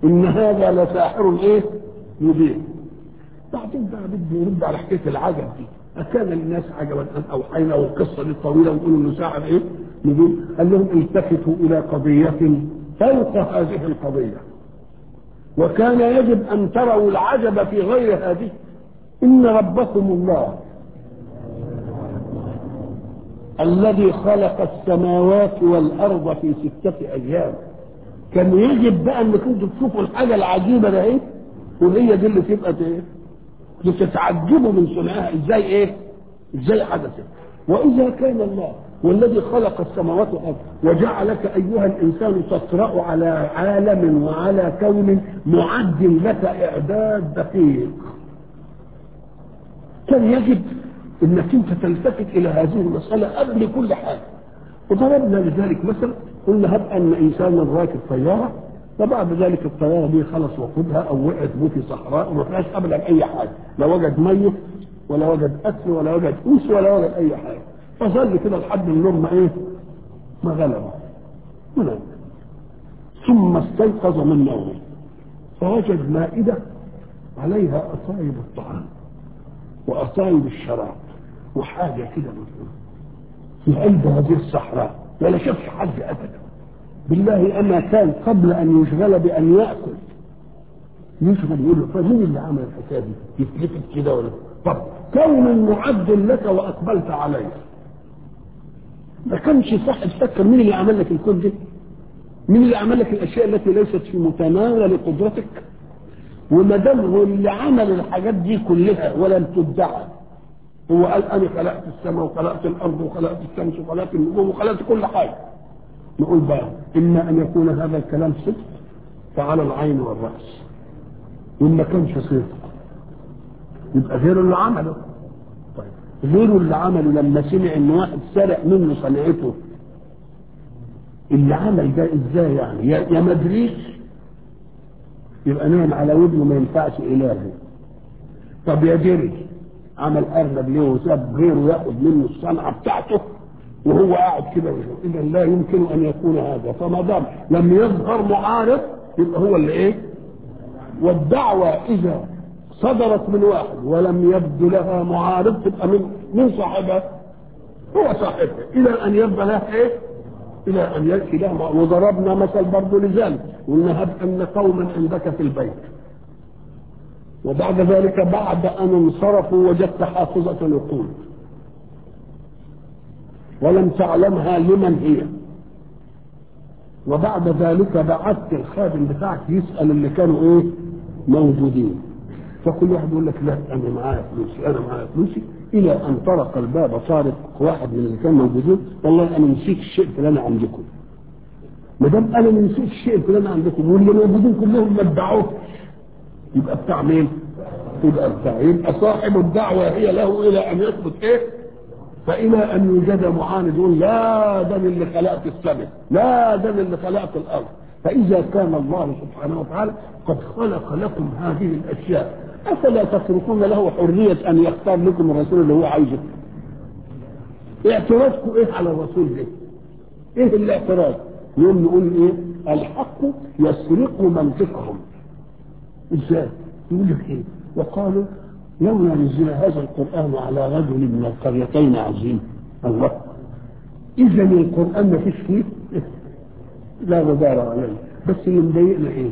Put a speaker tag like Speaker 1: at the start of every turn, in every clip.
Speaker 1: ان هذا لساحر ايه مبين بعدين بقى بده يرد على حكايه العجب دي أكان للناس عجبا أن أوحينا والقصة دي طويلة ونقول إنه ساعة إيه؟ نقول قال لهم التفتوا إلى قضية فوق هذه القضية وكان يجب أن تروا العجب في غير هذه إن ربكم الله الذي خلق السماوات والأرض في ستة أيام كان يجب بقى انكم انتوا تشوفوا الحاجة العجيبة ده ايه وهي دي اللي تبقى ايه بتتعجبوا من صنعها ازاي ايه ازاي حدثت واذا كان الله والذي خلق السماوات والارض وجعلك ايها الانسان تطرا على عالم وعلى كون معد لك اعداد دقيق كان يجب انك انت تلتفت الى هذه المساله قبل كل حاجه وضربنا لذلك مثلا قلنا هب ان انسانا راكب طياره فبعد ذلك الطياره دي خلص وقودها او وقعت بيه في صحراء وما فيهاش ابدا اي حاجه لا وجد ميه ولا وجد اكل ولا وجد اوس ولا وجد اي حاجه فظل كده لحد النوم ما ايه ما غلبه ونام ثم استيقظ من نومه فوجد مائده عليها اصايب الطعام واصايب الشراب وحاجه كده في قلب هذه الصحراء ولا شافش حد ابدا بالله اما كان قبل ان يشغل بان ياكل يشغل يقول له فمين اللي عمل الحكايه دي؟ يتلفت كده ولا طب كون معد لك واقبلت عليه ما كانش صح تفكر مين اللي عمل لك الكون ده؟ مين اللي عمل لك الاشياء التي ليست في متناول قدرتك؟ وما دام هو اللي عمل الحاجات دي كلها ولم تدعى هو قال انا خلقت السماء وخلقت الارض وخلقت الشمس وخلقت النجوم وخلقت كل حاجه نقول بقى اما ان يكون هذا الكلام صدق فعلى العين والراس وان ما كانش صدق يبقى غيره اللي عمله طيب غيره اللي عمله لما سمع ان واحد سرق منه صنعته اللي عمل ده ازاي يعني يا يا مدريش يبقى نام على ودنه ما ينفعش الهه طب يا جري عمل ارنب ليه وساب غيره ياخد منه الصنعه بتاعته وهو قاعد كده اذا لا يمكن ان يكون هذا فما دام لم يظهر معارض يبقى هو اللي ايه والدعوه اذا صدرت من واحد ولم يبدو لها معارض تبقى من من صاحبها هو صاحبها الى ان يبقى لها ايه الى ان ياتي لها معارض. وضربنا مثل برضه لذلك قلنا هب ان قوما عندك في البيت وبعد ذلك بعد ان انصرفوا وجدت حافظه الوقود ولم تعلمها لمن هي وبعد ذلك بعثت الخادم بتاعك يسال اللي كانوا ايه موجودين فكل واحد يقول لك لا انا معايا فلوسي انا معايا فلوسي الى ان طرق الباب صارت واحد من اللي كانوا موجودين والله انا نسيت الشيء الفلاني عندكم ما دام انا نسيت الشيء الفلاني عندكم واللي موجودين كلهم ما ادعوه يبقى بتاع مين؟ يبقى بتاع يبقى صاحب الدعوه هي له الى ان يثبت ايه؟ فإلى أن يوجد معاند يقول لا ده أنا اللي خلقت السماء لا ده أنا اللي خلقت الأرض فإذا كان الله سبحانه وتعالى قد خلق لكم هذه الأشياء أفلا تتركون له حرية أن يختار لكم الرسول اللي هو عايزه اعتراضكم إيه على الرسول ده إيه الاعتراض يوم نقول إيه الحق يسرق منطقهم إزاي يقول لك إيه وقالوا لولا نزل هذا القرآن على رجل من القريتين عظيم الله إذا القرآن ما فيش فيه لا غبار عليه بس اللي مضايقنا إيه؟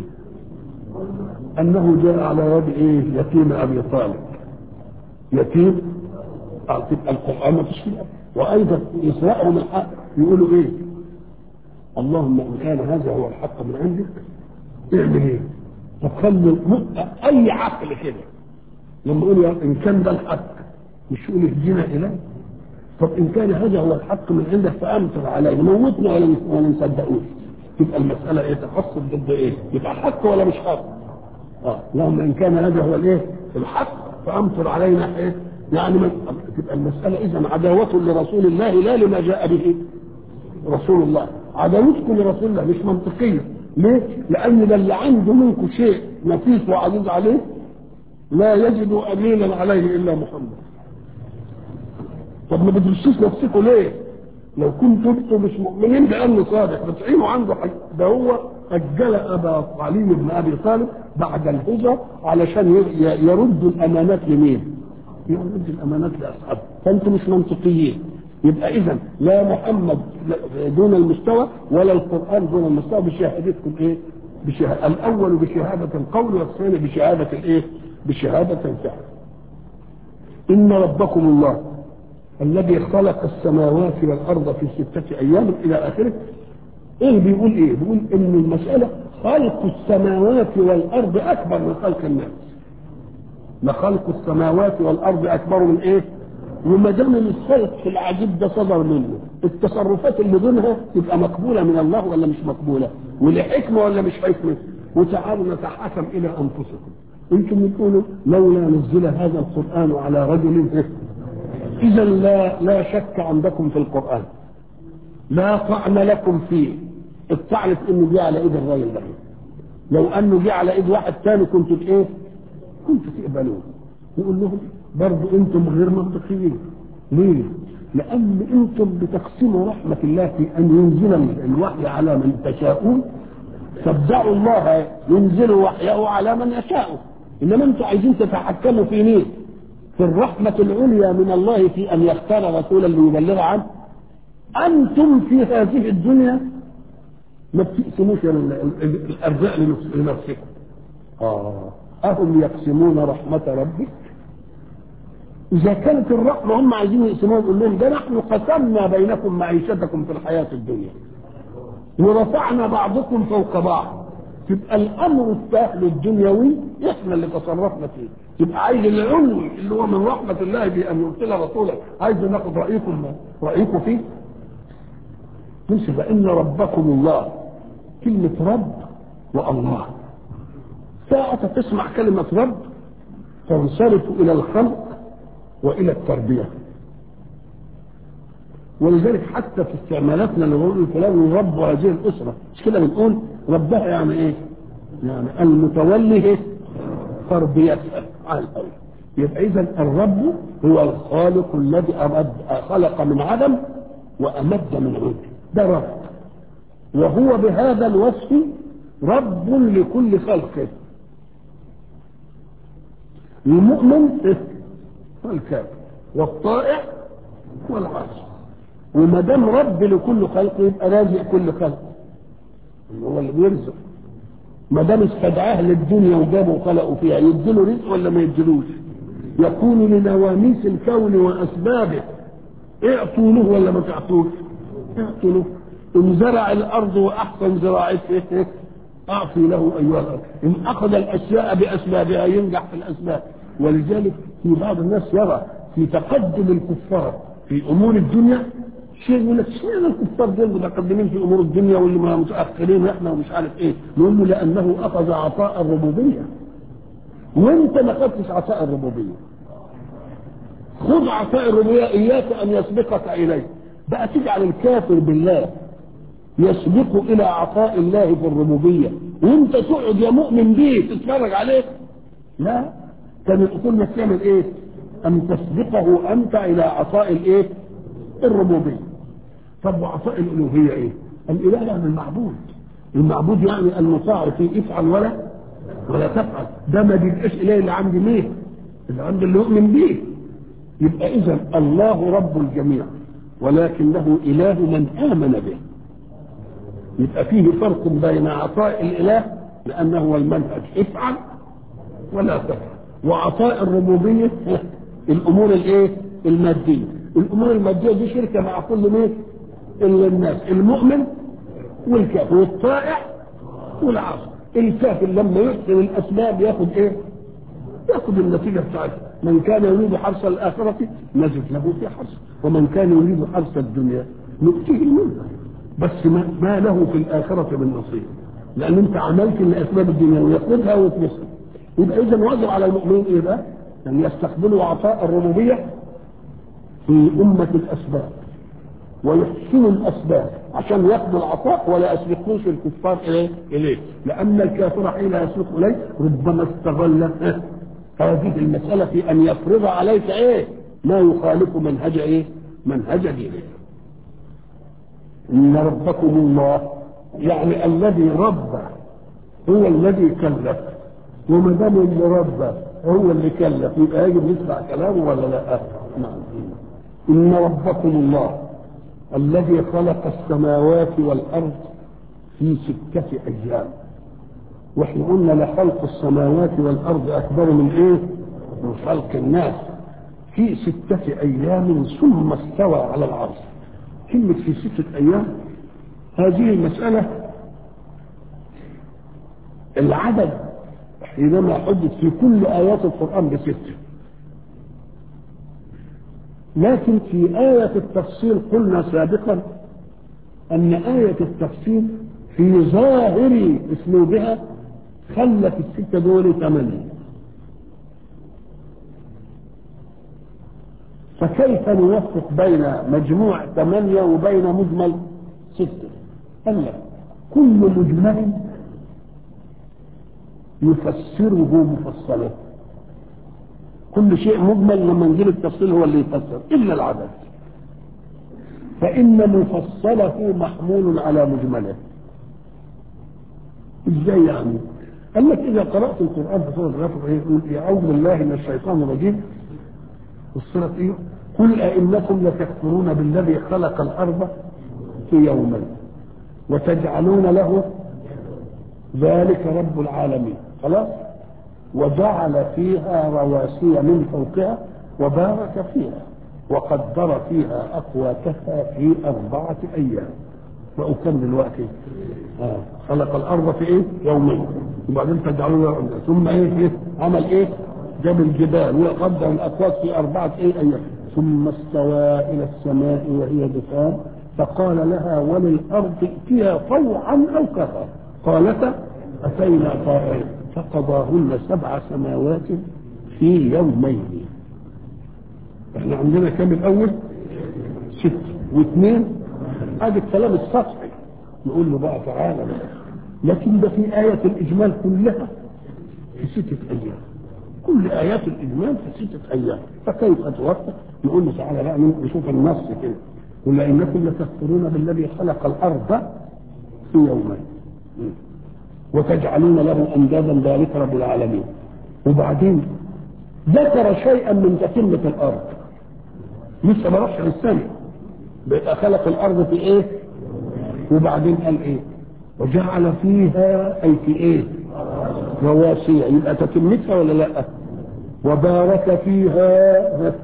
Speaker 1: أنه جاء على يد إيه؟ يتيم أبي طالب يتيم تبقى القرآن ما فيش فيه وأيضا يسرقهم الحق يقولوا إيه؟ اللهم إن كان هذا هو الحق من عندك اعمل إيه؟ تخلي أي عقل كده لما يقول ان كان ده الحق مش يقول اهدنا اليه طب ان كان هذا هو الحق من عندك فامطر عليه موتنا ولا ولا نصدقوش تبقى المساله ايه تحصل ضد ايه؟ يبقى حق ولا مش حق؟ اه اللهم ان كان هذا هو الايه؟ الحق فامطر علينا ايه؟ يعني من تبقى المساله اذا عداوه لرسول الله لا لما جاء به رسول الله عداوتكم لرسول الله مش منطقيه ليه؟ لان ده اللي عنده منكم شيء نفيس وعزيز عليه لا يجد امينا عليه الا محمد طب ما بتدرسوش نفسكم ليه لو كنتوا انتوا مش مؤمنين بانه صادق بتعينوا عنده حاجة ده هو اجل ابا علي بن ابي طالب بعد الهجره علشان ي- ي- يرد الامانات لمين؟ يرد الامانات لاصحابه فانتم مش منطقيين يبقى اذا لا محمد دون المستوى ولا القران دون المستوى بشهادتكم ايه؟ بشه... الاول بشهاده القول والثاني بشهاده الايه؟ بشهاده الفعل. ان ربكم الله الذي خلق السماوات والارض في سته ايام الى اخره ايه بيقول ايه؟ بيقول ان المساله خلق السماوات والارض اكبر من خلق الناس. لخلق السماوات والارض اكبر من ايه؟ وما دام الخلق في العجيب ده صدر منه التصرفات اللي دونها تبقى مقبوله من الله ولا مش مقبوله؟ ولحكمه ولا مش حكمه؟ وتعالوا نتحاكم الى انفسكم. انتم بتقولوا لولا نزل هذا القران على رجل اذا لا لا شك عندكم في القران. لا طعن لكم فيه. الطعن في انه جه على ايد الراجل ده. لو انه جه على ايد واحد تاني كنتوا ايه؟ كنتوا تقبلوه. يقول لهم برضو انتم غير منطقيين. ليه؟ لان انتم بتقسموا رحمه الله في ان ينزل الوحي على من تشاءون فابدعوا الله ينزل وحيه على من يشاء انما انتم عايزين تتحكموا في مين؟ في الرحمه العليا من الله في ان يختار رسولا ليبلغ عنه انتم في هذه الدنيا ما بتقسموش ال- ال- الارزاق لنفس- لنفسكم اه اهم يقسمون رحمه ربك اذا كانت الرحمه هم عايزين يقسموها يقول لهم ده نحن قسمنا بينكم معيشتكم في الحياه الدنيا ورفعنا بعضكم فوق بعض تبقى الامر السهل الدنيوي احنا اللي تصرفنا فيه تبقى عايز العلو اللي هو من رحمه الله بان يرسل رسولا عايز ناخد رايكم رايكم فيه مش فان ربكم الله كلمه رب والله ساعة تسمع كلمة رب تنصرف إلى الخلق وإلى التربية ولذلك حتى في استعمالاتنا لما نقول فلان رب هذه الأسرة مش كده بنقول ربها يعني إيه؟ يعني المتولي إيه؟ تربيتها على الأول يبقى إذا الرب هو الخالق الذي أمد خلق من عدم وأمد من عود ده رب وهو بهذا الوصف رب لكل خلقه المؤمن والكافر والطائع والعاصي وما دام رب لكل خلق يبقى رازق كل خلق هو اللي بيرزق ما دام استدعاه للدنيا وجابه وخلقه فيها يديله رزق ولا ما يديلوش يكون لنواميس الكون واسبابه اعطوا له ولا ما تعطوش اعطوا له ان زرع الارض واحسن زراعته اعطي له ايها الارض ان اخذ الاشياء باسبابها ينجح في الاسباب ولذلك في بعض الناس يرى في تقدم الكفار في امور الدنيا شيء يقول لك اشمعنى الكفار دول متقدمين في امور الدنيا واللي ما متاخرين احنا ومش عارف ايه نقول له لانه اخذ عطاء الربوبيه وانت ما خدتش عطاء الربوبيه خذ عطاء الربوبيه اياك ان يسبقك اليه بقى تجعل الكافر بالله يسبق الى عطاء الله في الربوبيه وانت تقعد يا مؤمن بيه تتفرج عليه لا كان الاصول انك تعمل ايه؟ ان تسبقه انت الى عطاء الايه؟ الربوبيه طب وعطاء الالوهيه ايه؟ الاله يعني المعبود المعبود يعني المطاع في افعل ولا ولا تفعل ده ما بيبقاش اله اللي عند مين؟ اللي عند اللي يؤمن بيه يبقى اذا الله رب الجميع ولكنه اله من امن به يبقى فيه فرق بين عطاء الاله لانه هو المنهج افعل ولا تفعل وعطاء الربوبيه الامور الايه الماديه الامور الماديه دي شركه مع كل مين الا الناس المؤمن والكافر والطائع والعاصي الكافر لما يحسن الاسباب ياخد ايه ياخد النتيجه بتاعتها من كان يريد حرث الاخره نزد له في حرث ومن كان يريد حرث الدنيا نؤتيه منها بس ما, ما له في الآخرة من نصيب لأن أنت عملت الأسباب الدنيا وياخدها وتمسها يبقى إذا واجب على المؤمنين إيه بقى؟ أن يستقبلوا عطاء الربوبية في أمة الأسباب ويحسنوا الأسباب عشان ياخدوا العطاء ولا يسبقوش الكفار إليه إليه لأن الكافر حين يسبق إليه ربما استغل هذه المسألة في أن يفرض عليك إيه؟ ما يخالف منهج إيه؟ منهج دينه إن ربكم الله يعني الذي ربى هو الذي كلف وما دام اللي ربى هو اللي كلف يبقى يجب نسمع كلامه ولا لا؟ نعم إن ربكم الله الذي خلق السماوات والأرض في ستة أيام واحنا قلنا لخلق السماوات والأرض أكبر من إيه؟ من خلق الناس في ستة أيام ثم استوى على العرش كلمة في ستة أيام هذه المسألة العدد حينما حدث في كل آيات القرآن بستة لكن في آية التفصيل قلنا سابقا أن آية التفصيل في ظاهر أسلوبها خلت الستة دول ثمانية فكيف نوفق بين مجموع ثمانية وبين مجمل ستة؟ قال لك كل مجمل يفسره مفصله كل شيء مجمل لما نجيب التفصيل هو اللي يفسر الا العدد فان مفصله محمول على مجمله ازاي يعني قال لك اذا قرات القران في سوره الغافر يقول اعوذ بالله من الشيطان الرجيم والسوره ايه قل ائنكم لتكفرون بالذي خلق الارض في يومين وتجعلون له ذلك رب العالمين خلاص وجعل فيها رواسي من فوقها وبارك فيها وقدر فيها أقواتها في أربعة أيام وأكمل الوقت آه. خلق الأرض في إيه؟ يومين وبعدين تجعلون ثم إيه, إيه؟ عمل إيه؟ جاب الجبال وقدر الأقوات في أربعة إيه أيام ثم استوى إلى السماء وهي دخان فقال لها وللأرض ائتيها طوعا أو كرها قالتا أتينا طائعين فقضاهن سبع سماوات في يومين احنا عندنا كام الاول ست واثنين ادي الكلام السطحي نقول له بقى تعالى بقى لكن ده في آية الإجمال كلها في ستة أيام كل آيات الإجمال في ستة أيام فكيف توفق نقول له تعالى بقى نشوف النص كده قل إنكم لتكفرون بالذي خلق الأرض في يومين وتجعلون له اندادا ذلك رب العالمين وبعدين ذكر شيئا من تتمة الارض لسه ما راحش للسماء بقى خلق الارض في ايه وبعدين قال ايه وجعل فيها اي في ايه رواسي يبقى تتمتها ولا لا وبارك فيها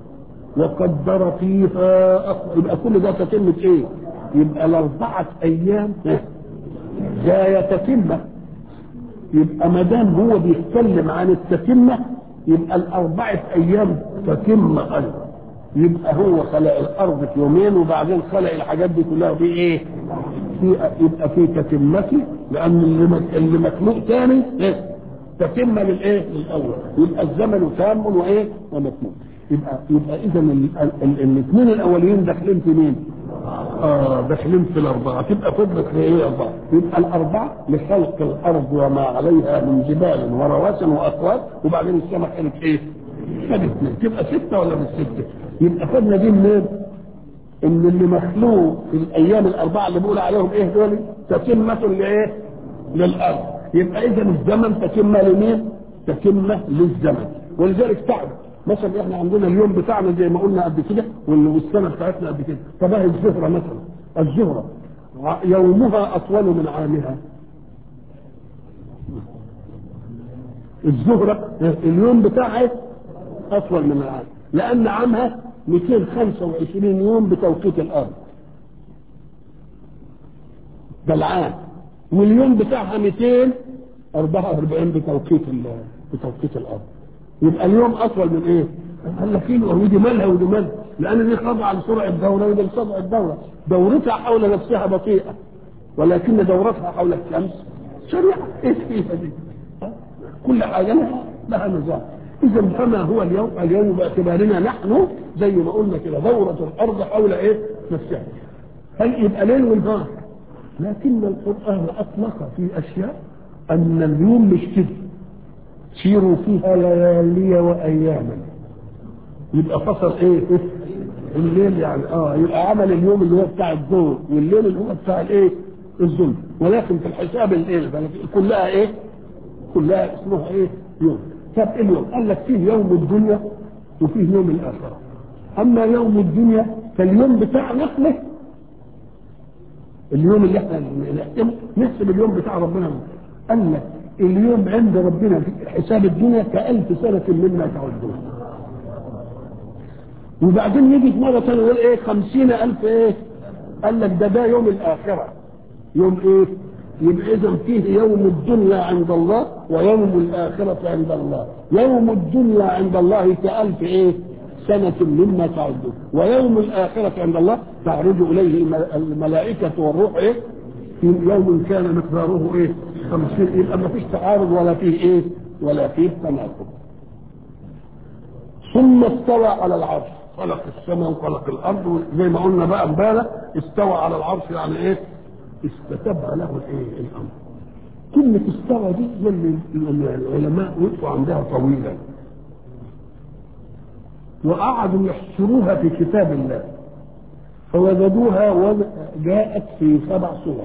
Speaker 1: وقدر فيها يبقى كل ده تتمة ايه يبقى الاربعة ايام جاية تتمة يبقى ما دام هو بيتكلم عن التتمة يبقى الأربعة أيام تتمة أيضا يبقى هو خلق الأرض في يومين وبعدين خلق الحاجات دي كلها في إيه؟ في يبقى في تتمته لأن اللي اللي مخلوق تاني إيه؟ تتمة للإيه؟ للأول يبقى الزمن تام وإيه؟ ومتموم يبقى يبقى إذا الاثنين الأولين داخلين في مين؟ اه داخلين في الأربعة تبقى فضلت ايه أربعة يبقى الأربعة لخلق الأرض وما عليها من جبال ورواسي وأقوات وبعدين السماء كانت إيه؟ كانت اثنين تبقى ستة ولا مش ستة؟ يبقى خدنا دي منين؟ إن اللي مخلوق في الأيام الأربعة اللي بيقول عليهم إيه دول؟ تتمة لإيه؟ للأرض يبقى إذا الزمن تتمة لمين؟ تتمة للزمن ولذلك تعرف مثلا احنا عندنا اليوم بتاعنا زي ما قلنا قبل كده والسنه بتاعتنا قبل كده طب اهي الزهره مثلا الزهره يومها اطول من عامها الزهره اليوم بتاعها اطول من العام لان عامها 225 يوم بتوقيت الارض ده العام واليوم بتاعها 244 بتوقيت بتوقيت الارض يبقى اليوم اطول من ايه؟ قال لك ايه ودي مالها ودي مالها لان دي خاضعه لسرعه الدوره ودي لسرعه الدوره دورتها حول نفسها بطيئه ولكن دورتها حول الشمس سريعه ايه فيها دي؟ كل حاجه لها لها نظام اذا فما هو اليوم؟ اليوم باعتبارنا نحن زي ما قلنا كده دوره الارض حول ايه؟ نفسها هل يبقى ليل ونهار لكن القران اطلق في اشياء ان اليوم مش كده سيروا فيها ليالي واياما يبقى فصل ايه الليل يعني اه يبقى عمل اليوم اللي هو بتاع الظهر والليل اللي هو بتاع الايه الظلم ولكن في الحساب الايه كلها ايه كلها اسمها ايه يوم طب إيه اليوم قال لك فيه يوم الدنيا وفيه يوم الاخره اما يوم الدنيا فاليوم بتاع نقله اليوم اللي احنا نحسبه نحسب اليوم بتاع ربنا قال لك اليوم عند ربنا في حساب الدنيا كألف سنة مما تعدون وبعدين يجي في مرة ثانية يقول ايه خمسين ألف ايه قال لك ده ده يوم الآخرة يوم ايه يبقى إذا فيه يوم الدنيا عند الله ويوم الآخرة عند الله يوم الدنيا عند الله كألف ايه سنة مما تعدون ويوم الآخرة عند الله تعرج إليه الملائكة والروح إيه في يوم كان مقداره إيه خمسين يبقى ما فيش تعارض ولا فيه إيه ولا فيه تناقض ثم استوى على العرش خلق السماء وخلق الأرض زي ما قلنا بقى امبارح استوى على العرش يعني إيه استتب له الإيه الأمر كلمة استوى دي اللي العلماء وقفوا عندها طويلا وقعدوا يحصروها في كتاب الله فوجدوها جاءت في سبع صور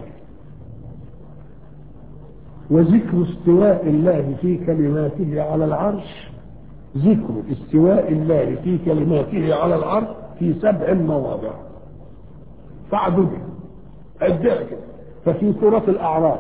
Speaker 1: وذكر استواء الله في كلماته على العرش ذكر استواء الله في كلماته على العرش في سبع مواضع فعدد عدها كده ففي سورة الأعراف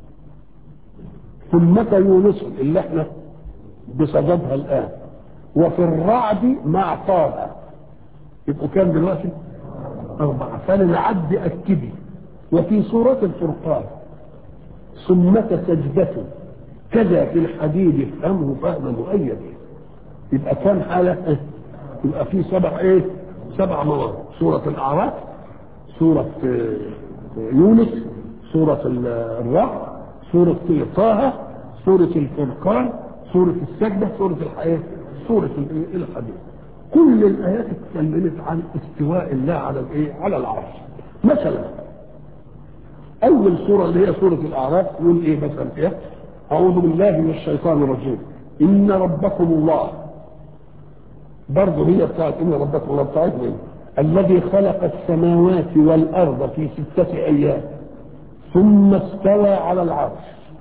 Speaker 1: ثمة يونس اللي احنا بصددها الآن وفي الرعد مع طه يبقوا كام دلوقتي؟ أربعة فللعد أكدي وفي سورة الفرقان ثمة سجدة كذا في الحديد افهمه فهم مؤيد يبقى كام حالة؟ يبقى في سبع ايه؟ سبع مواضع سورة الأعراف سورة يونس سورة الرعد سورة طه سورة الفرقان سورة السجدة سورة الحياة سورة الحديث كل الآيات اتكلمت عن استواء الله على الايه؟ على العرش مثلا أول سورة اللي هي سورة الأعراف يقول إيه مثلا فيها؟ أعوذ بالله من الشيطان الرجيم إن ربكم الله برضه هي بتاعت إن ربكم الله بتاعت مين؟ الذي خلق السماوات والأرض في ستة أيام ثم استوى على العرش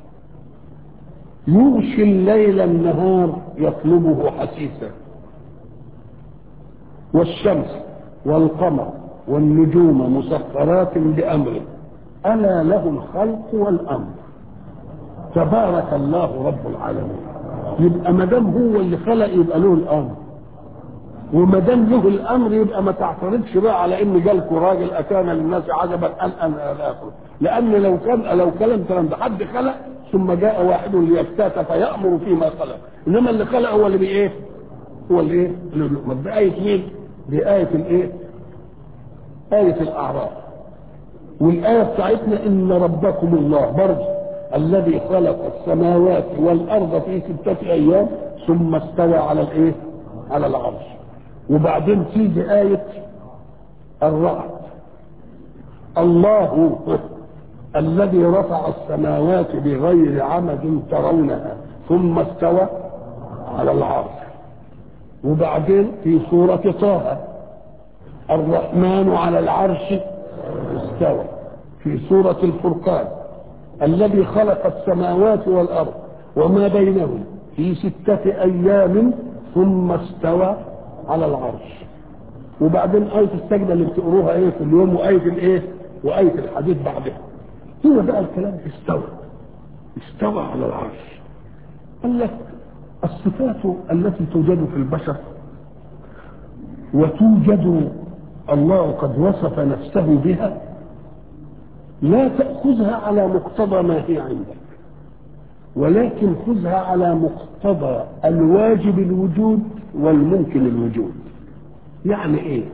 Speaker 1: يغشي الليل النهار يطلبه حسيسا والشمس والقمر والنجوم مسخرات بأمره ألا له الخلق والأمر تبارك الله رب العالمين يبقى ما دام هو اللي خلق يبقى له الأمر وما دام له الامر يبقى ما تعترضش بقى على ان جالكوا راجل اتانا للناس عجبا ان ان الى اخره لان لو كان لو كلام كلام ده حد خلق ثم جاء واحد ليفتات فيامر فيما خلق انما اللي خلق هو اللي بايه؟ هو اللي ايه؟ اللي دي ايه مين؟ دي ايه الايه؟ ايه الاعراف والايه بتاعتنا ان ربكم الله برضه الذي خلق السماوات والارض في سته ايام ثم استوى على الايه؟ على العرش وبعدين تيجي آية الرعد الله الذي رفع السماوات بغير عمد ترونها ثم استوى على العرش وبعدين في سورة طه الرحمن على العرش استوى في سورة الفرقان الذي خلق السماوات والأرض وما بينهم في ستة أيام ثم استوى على العرش وبعدين آية السجدة اللي بتقروها ايه في اليوم وآية الايه وآية الحديث بعدها هو بقى الكلام استوى استوى على العرش قال لك الصفات التي توجد في البشر وتوجد الله قد وصف نفسه بها لا تأخذها على مقتضى ما هي عندك ولكن خذها على مقتضى الواجب الوجود والممكن الوجود يعني ايه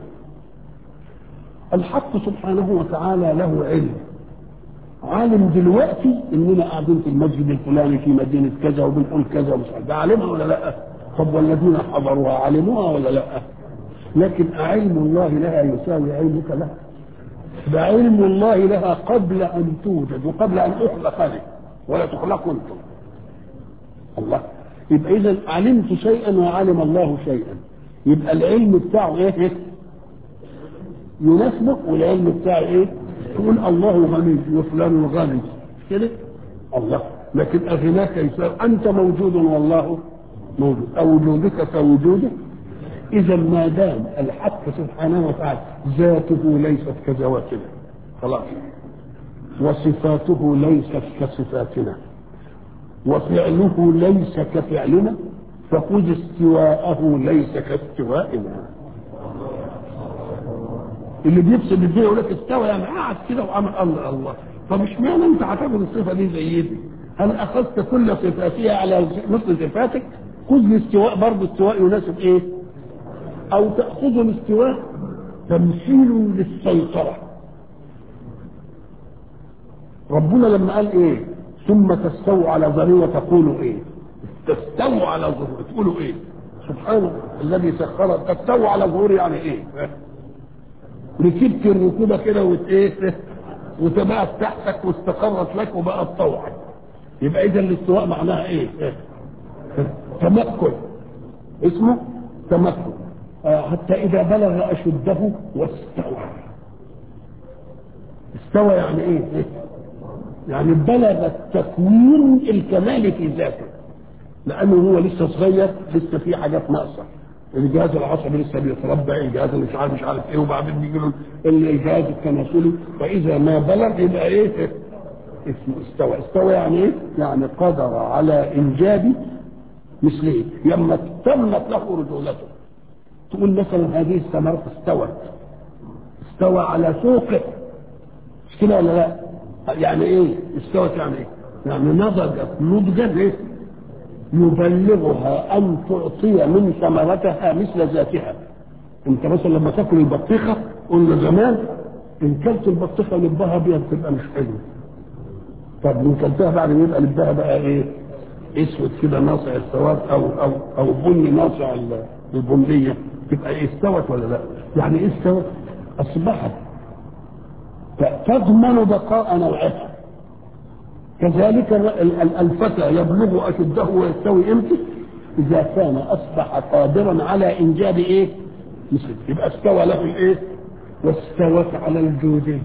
Speaker 1: الحق سبحانه وتعالى له علم عالم دلوقتي اننا قاعدين في المسجد الفلاني في مدينه كذا وبنقول كذا ومش عارف ده عالمها ولا لا؟ طب والذين حضروها علموها ولا لا؟ لكن أعلم الله لها يساوي علمك لها؟ ده علم الله لها قبل أن توجد وقبل أن أخلق لك ولا تخلقوا أنتم الله يبقى إذا علمت شيئا وعلم الله شيئا يبقى العلم بتاعه إيه؟ إيه؟ يناسبك والعلم بتاعه إيه؟ تقول الله غني وفلان غني كده الله لكن أغناك يساوي أنت موجود والله موجود أو وجودك كوجوده إذا ما دام الحق سبحانه وتعالى ذاته ليست كذواتنا خلاص وصفاته ليست كصفاتنا وفعله ليس كفعلنا فخذ استواءه ليس كاستوائنا اللي بيفسد الدنيا يقول لك استوى يعني قعد كده وعمل امر الله طب اشمعنى انت هتاخد الصفه دي زي دي؟ هل اخذت كل صفاتها على مثل صفاتك؟ خذ الاستواء برضه استواء يناسب ايه؟ او تاخذ الاستواء تمثيل للسيطره ربنا لما قال ايه؟ ثم تستووا على ظهره وتقولوا ايه؟ تستووا على ظهره تقولوا ايه؟ سبحانه الذي سخر تستووا على ظهوره يعني ايه؟ ركبت الركوبه كده وت ايه وتبقت تحتك واستقرت لك وبقت طوعا يبقى اذا الاستواء معناها ايه؟ تمكن اسمه تمكن آه حتى اذا بلغ اشده واستوى استوى يعني ايه؟ إيه؟ يعني بلغ التكوين الكمالي في ذاته لانه هو لسه صغير لسه في حاجات ناقصه الجهاز العصبي لسه بيتربع الجهاز اللي مش عارف مش عارف ايه وبعدين بيجي له الجهاز التناسلي فاذا ما بلغ يبقى ايه اسمه استوى استوى يعني ايه؟ يعني قدر على انجاب مثله لما تمت له رجولته تقول مثلا هذه الثمرة استوت استوى على سوقه مش كده ولا لا؟ يعني ايه؟ استوت يعني ايه؟ يعني نضجت نضجا ايه؟ يبلغها ان تعطي من ثمرتها مثل ذاتها انت مثلا لما تاكل البطيخه قلنا زمان ان كلت البطيخه لبها ابيض تبقى مش حلوه طب ان كلتها بعد ما يبقى لبها بقى ايه اسود كده ناصع السواد او او او بني ناصع البنيه تبقى ايه استوت ولا لا؟ يعني ايه استوت؟ اصبحت تضمن بقاء نوعها كذلك الفتى يبلغ اشده ويستوي امتى؟ اذا كان اصبح قادرا على انجاب ايه؟ مثل يبقى استوى له الايه؟ واستوت على الجودين.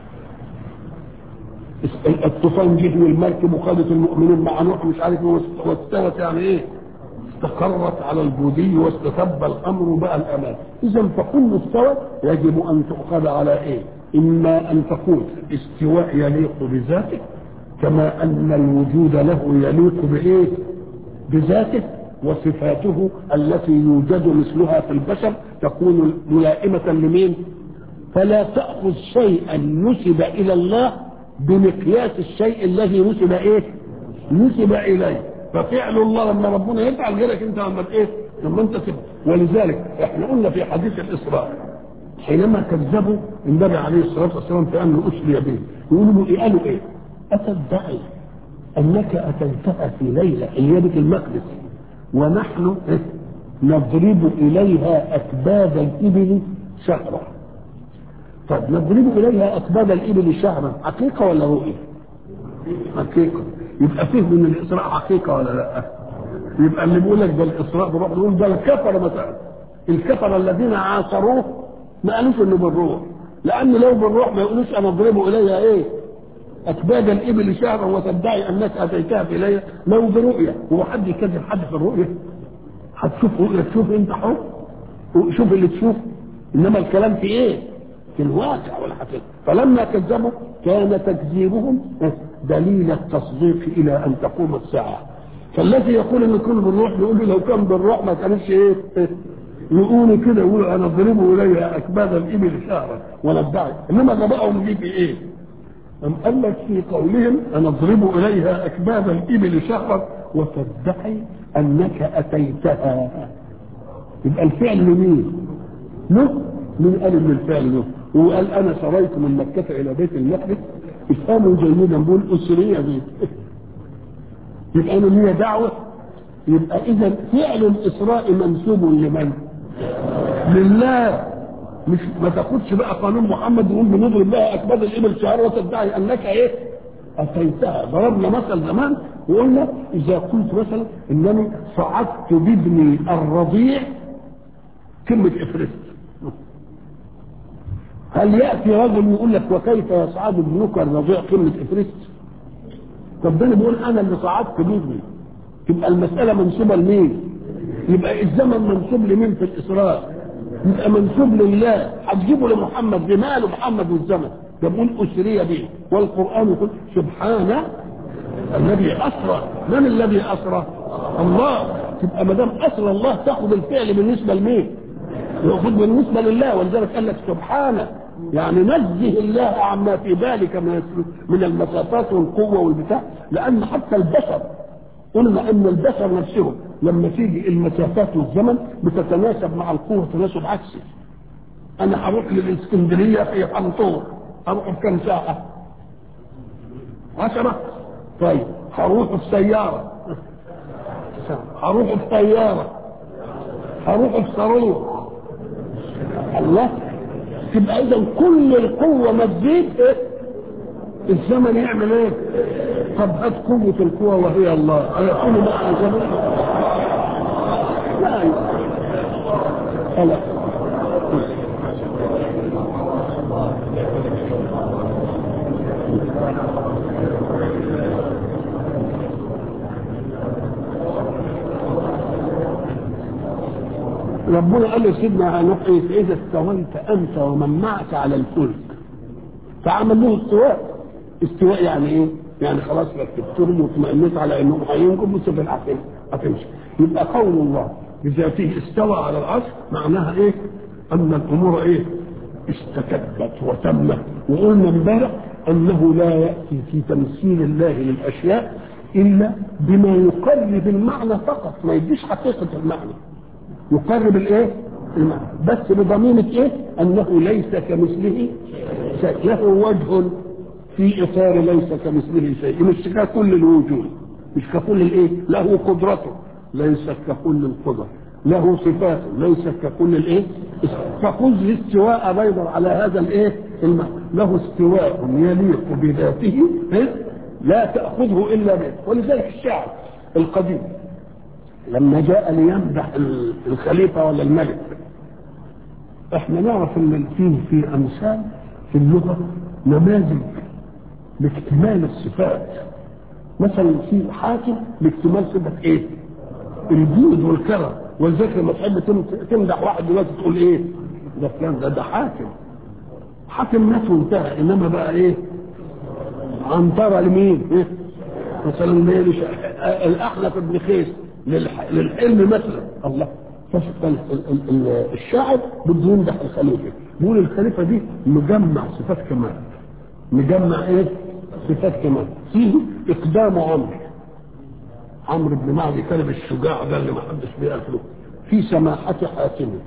Speaker 1: الطوفان جه والمركب وخدت المؤمنين مع نوح مش عارف ايه واستوت يعني ايه؟ استقرت على الجودي واستتب الامر وبقى الامان. اذا فكل استوى يجب ان تؤخذ على ايه؟ اما ان تكون استواء يليق بذاته كما ان الوجود له يليق بايه بذاته وصفاته التي يوجد مثلها في البشر تكون ملائمة لمين فلا تأخذ شيئا نسب إلى الله بمقياس الشيء الذي نسب إيه نسب إليه ففعل الله لما ربنا يفعل غيرك أنت لما إيه لما أنت تبقى ولذلك احنا قلنا في حديث الإسراء حينما كذبوا النبي عليه الصلاة والسلام في أنه أسري به يقولوا له قالوا إيه أتدعي أنك أتيتها في ليلة هي بيت المقدس ونحن نضرب إليها أكباد الإبل شهرا طب نضرب إليها أكباد الإبل شهرا حقيقة ولا رؤية؟ حقيقة يبقى فيه من الإسراء حقيقة ولا لا؟ يبقى اللي بيقول لك ده الإسراء بروح يقول ده الكفر مثلا الكفر الذين عاصروه ما قالوش إنه بالروح لأن لو بالروح ما يقولوش أنا أضرب إليها إيه؟ أكباد الإبل شهرا وتدعي أنك أتيتها في ليلة لو برؤية هو حد يكذب حد في الرؤية هتشوف رؤية تشوف أنت حر شوف اللي تشوف إنما الكلام في إيه؟ في الواقع والحقيقة فلما كذبوا كان تكذيبهم دليل التصديق إلى أن تقوم الساعة فالذي يقول إن كل بالروح يقول له لو كان بالروح ما كانش إيه؟ يقولوا كده يقولوا أنا أضربه إليها أكباد الإبل شهرا وندعي إنما غبائهم دي في إيه؟ أم قال لك في قولهم أن اضرب إليها أكباد الإبل شهرا وتدعي أنك أتيتها يبقى الفعل لمين؟ له؟ من قال إن الفعل له؟ هو قال أنا سريت من مكة إلى بيت المقدس افهموا جيدا بقول أسرية دي يبقى أنا ليا دعوة يبقى إذا فعل الإسراء منسوب لمن؟ لله مش ما تاخدش بقى قانون محمد يقول بنضرب بقى اكباد الابل شهر وتدعي انك ايه؟ اتيتها ضربنا مثل زمان وقلنا اذا قلت مثلا انني صعدت بابني الرضيع كلمه افرست هل ياتي رجل يقول لك وكيف يصعد ابنك الرضيع قمه افريت طب ده انا بقول انا اللي صعدت بابني تبقى المساله منسوبه لمين يبقى الزمن منسوب لمين في الاسراء يبقى منسوب لله هتجيبه لمحمد لماله محمد والزمن ده بقول اسري به والقران يقول سبحانه الذي اسرى من الذي اسرى الله تبقى ما دام اسرى الله تاخذ الفعل بالنسبه لمين ياخذ بالنسبه لله ولذلك قال لك سبحانه يعني نزه الله عما في ذلك من من المسافات والقوه والبتاع لان حتى البشر قلنا ان البشر نفسهم لما تيجي المسافات والزمن بتتناسب مع القوه تناسب عكسي انا هروح للاسكندريه في حنطور اروح بكم ساعه عشرة طيب هروح بسيارة هروح بطيارة هروح بصاروخ الله تبقى اذا كل القوة ما تزيد إيه؟ الزمن يعمل ايه؟ طب هات قوة القوة وهي الله أيكون مع الزمن؟ لا خلاص ربنا قال لسيدنا نوح إيه إذا استويت أنت ومن معك على الفلك فعمل له استواء استواء يعني إيه؟ يعني خلاص ركبتهم واطمئنيت على إنهم هينجوا بس في العقل هتمشي يبقى قول الله بذاته استوى على العرش معناها إيه؟ أن الأمور إيه؟ استتبت وتمت وقلنا امبارح أنه لا يأتي في تمثيل الله للأشياء إلا بما يقرب المعنى فقط ما يديش حقيقة المعنى يقرب الايه المعنى بس بضمينة ايه انه ليس كمثله شيء له وجه في اطار ليس كمثله شيء مش ككل الوجود مش ككل الايه له قدرته ليس ككل القدر له صفاته ليس ككل الايه فخذ الاستواء بيضا على هذا الايه المعنى له استواء يليق بذاته إيه؟ لا تاخذه الا به ولذلك الشاعر القديم لما جاء ليمدح الخليفة ولا الملك احنا نعرف ان فيه في امثال في اللغة نماذج لاكتمال الصفات مثلا في حاكم لاكتمال صفة ايه الجود والكرم ولذلك لما تحب تمدح واحد دلوقتي تقول ايه ده فلان ده ده حاكم حاكم مات وانتهى انما بقى ايه عنترة لمين ايه مثلا الاحنف بن خيس للحلم مثلا الله الشاعر بده يمدح الخليفه بيقول الخليفه دي مجمع صفات كمال مجمع ايه صفات كمال فيه اقدام عمرو عمرو بن معدي كلب الشجاع ده اللي ما حدش بيقتله في سماحة حاتمه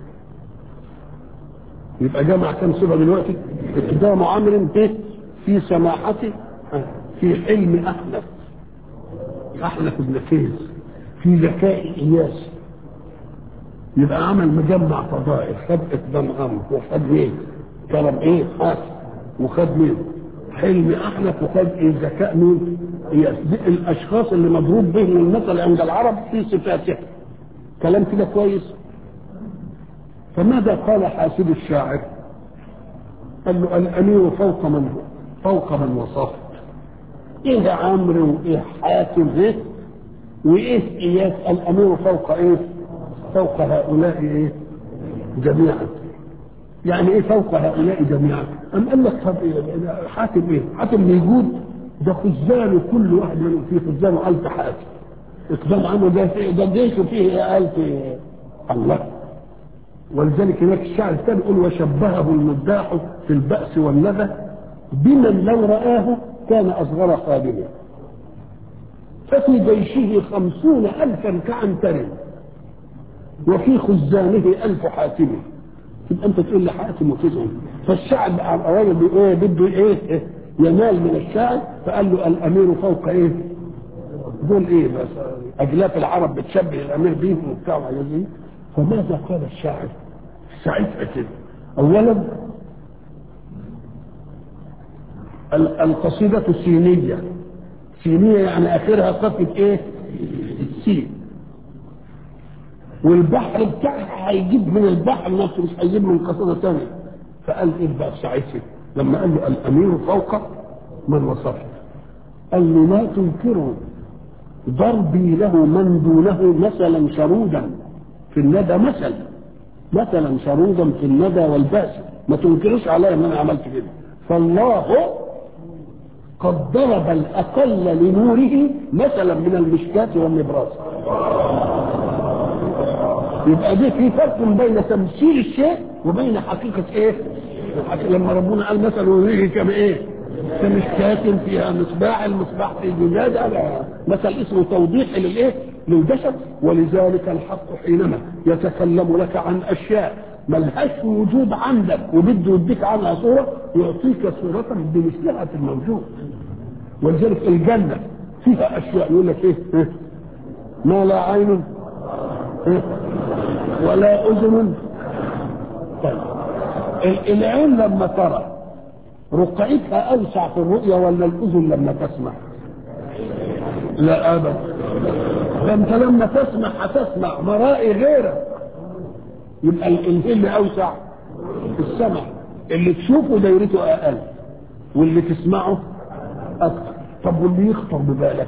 Speaker 1: يبقى جمع كم صفة دلوقتي اقدام عمرو ايه في سماحة في حلم احنف احنف بن كيس في ذكاء إياس يبقى عمل مجمع فضائل خد إقدام أمر وخد مين؟ كرم إيه؟ حاسب وخد مين؟ حلم أحنف وخد إيه؟ ذكاء مين؟ إياس دي الأشخاص اللي مضروب بهم المثل عند العرب في صفاتهم كلام كده كويس فماذا قال حاسب الشاعر؟ قال له الأمير فوق من فوق من وصفت إيه عمرو وإيه حاتم إيه؟ وايه اياس الامير فوق ايه فوق هؤلاء ايه جميعا يعني ايه فوق هؤلاء جميعا ام قال لك طب إيه حاتم ايه حاتم بيجود ده خزان كل واحد منهم فيه خزان ألف حاتم اقدام عنه ده ده جيش فيه ألف الله ولذلك هناك الشاعر الثاني يقول وشبهه المداح في البأس والندى بمن لو رآه كان أصغر خادمه ففي جيشه خمسون ألفا كعنتر وفي خزانه ألف حاتم يبقى أنت تقول لي حاتم وتزعم فالشعب الراجل إيه بده إيه ينال من الشعب فقال له الأمير فوق إيه دول إيه بس أجلاف العرب بتشبه الأمير بيهم وبتاع وحاجات دي فماذا قال الشاعر ساعتها كده أولا القصيدة السينية سينية يعني اخرها صفة ايه السين والبحر بتاعها هيجيب من البحر نفسه مش هيجيب من قصيدة ثانية فقال ايه بقى ساعتها لما قال له الامير فوق من وصفه قال له لا تنكروا ضربي له من دونه مثلا شرودا في الندى مثل مثلا شرودا في الندى والباس ما تنكروش عليا ان انا عملت كده فالله قد ضرب الاقل لنوره مثلا من المشكاة والنبراس يبقى دي في فرق بين تمثيل الشيء وبين حقيقة ايه لما ربنا قال مثلا نوره كما ايه كمشكاة فيها مصباح المصباح في زجاج مثل اسمه توضيح للايه للبشر ولذلك الحق حينما يتكلم لك عن اشياء ملهاش وجود عندك وبده يديك عنها صورة يعطيك صورة بمثلها في الموجود ولذلك الجنة فيها أشياء يقول لك إيه ما لا عين ولا أذن طيب العين لما ترى رقعتها أوسع في الرؤية ولا الأذن لما تسمع لا أبدا ده أنت لما تسمع هتسمع مرائي غيرك يبقى اللي اوسع السمع اللي تشوفه دايرته اقل واللي تسمعه اكثر طب واللي يخطر ببالك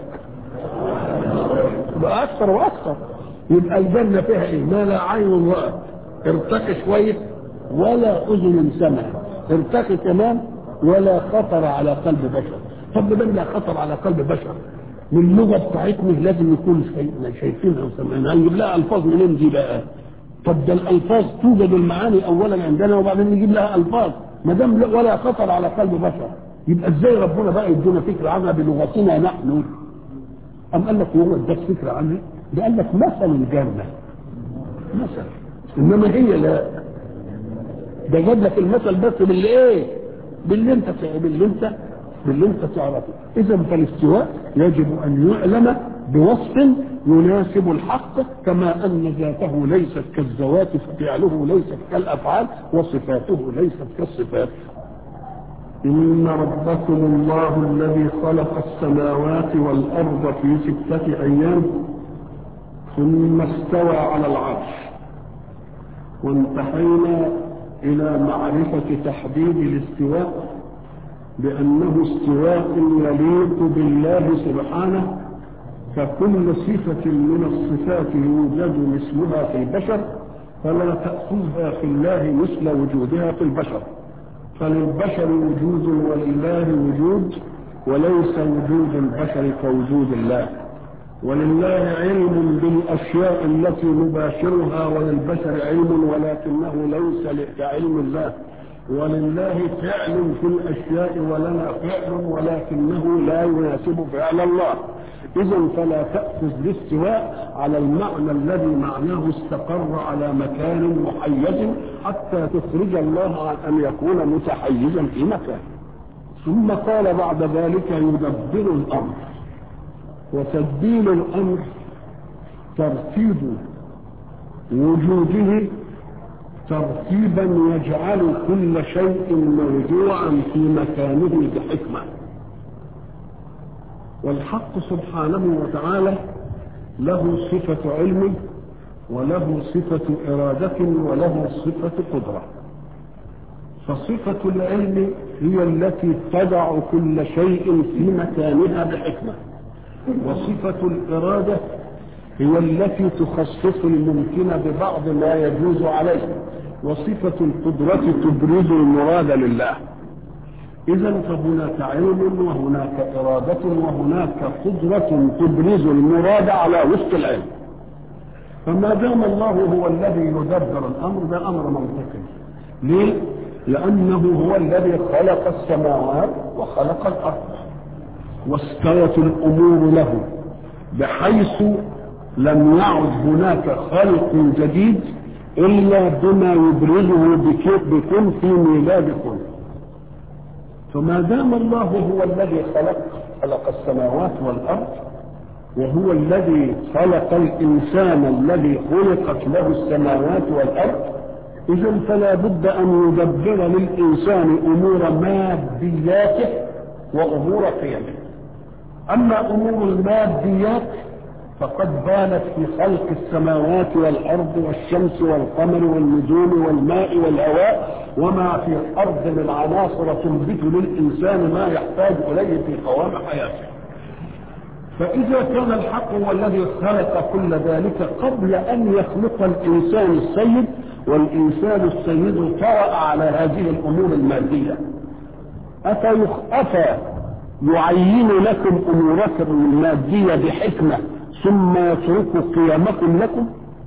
Speaker 1: يبقى اكثر واكثر يبقى الجنه فيها ايه ما لا عين رأت ارتقي شويه ولا اذن سمع ارتقي كمان ولا خطر على قلب بشر طب ده لا خطر على قلب بشر من اللغه بتاعتنا لازم يكون شايفينها وسامعينها نجيب لها الفاظ منين دي بقى طب ده الالفاظ توجد المعاني اولا عندنا وبعدين نجيب لها الفاظ ما دام ولا خطر على قلب بشر يبقى ازاي ربنا بقى يدينا فكره عنها بلغتنا نحن ام قال لك هو اداك فكره عنها ده قال لك مثل الجنه مثل انما هي لا ده جاب لك المثل بس باللي ايه باللي انت باللي انت باللي انت تعرفه اذا فالاستواء يجب ان يعلم بوصف يناسب الحق كما ان ذاته ليست كالذوات ففعله ليست كالافعال وصفاته ليست كالصفات ان ربكم الله الذي خلق السماوات والارض في سته ايام ثم استوى على العرش وانتهينا الى معرفه تحديد الاستواء بانه استواء يليق بالله سبحانه فكل صفة من الصفات يوجد مثلها في البشر فلا تأخذها في الله مثل وجودها في البشر فللبشر وجود ولله وجود وليس وجود البشر كوجود الله ولله علم بالأشياء التي نباشرها وللبشر علم ولكنه ليس كعلم الله ولله فعل في الأشياء ولنا فعل ولكنه لا يناسب فعل الله إذا فلا تأخذ الاستواء على المعنى الذي معناه استقر على مكان محيز حتى تخرج الله عن أن يكون متحيزا في مكان ثم قال بعد ذلك يدبر الأمر وتدبير الأمر ترتيب وجوده ترتيبا يجعل كل شيء موضوعا في مكانه بحكمه والحق سبحانه وتعالى له صفة علم وله صفة إرادة وله صفة قدرة فصفة العلم هي التي تضع كل شيء في مكانها بحكمة وصفة الإرادة هي التي تخصص الممكن ببعض ما يجوز عليه وصفة القدرة تبرز المراد لله إذا فهناك علم وهناك إرادة وهناك قدرة تبرز المراد على وفق العلم فما دام الله هو الذي يدبر الأمر ده أمر منطقي ليه؟ لأنه هو الذي خلق السماوات وخلق الأرض واستوت الأمور له بحيث لم يعد هناك خلق جديد إلا بما يبرزه بكن في ميلاد كن فما دام الله هو الذي خلق خلق السماوات والارض وهو الذي خلق الانسان الذي خلقت له السماوات والارض اذا فلا بد ان يدبر للانسان امور مادياته وامور قيمه اما امور الماديات فقد بانت في خلق السماوات والارض والشمس والقمر والنجوم والماء والهواء وما في الارض من عناصر تنبت للانسان ما يحتاج اليه في قوام حياته فاذا كان الحق هو الذي خلق كل ذلك قبل ان يخلق الانسان السيد والانسان السيد طرا على هذه الامور الماديه افى افى يعين لكم اموركم الماديه بحكمه ثم يترك قيمكم لكم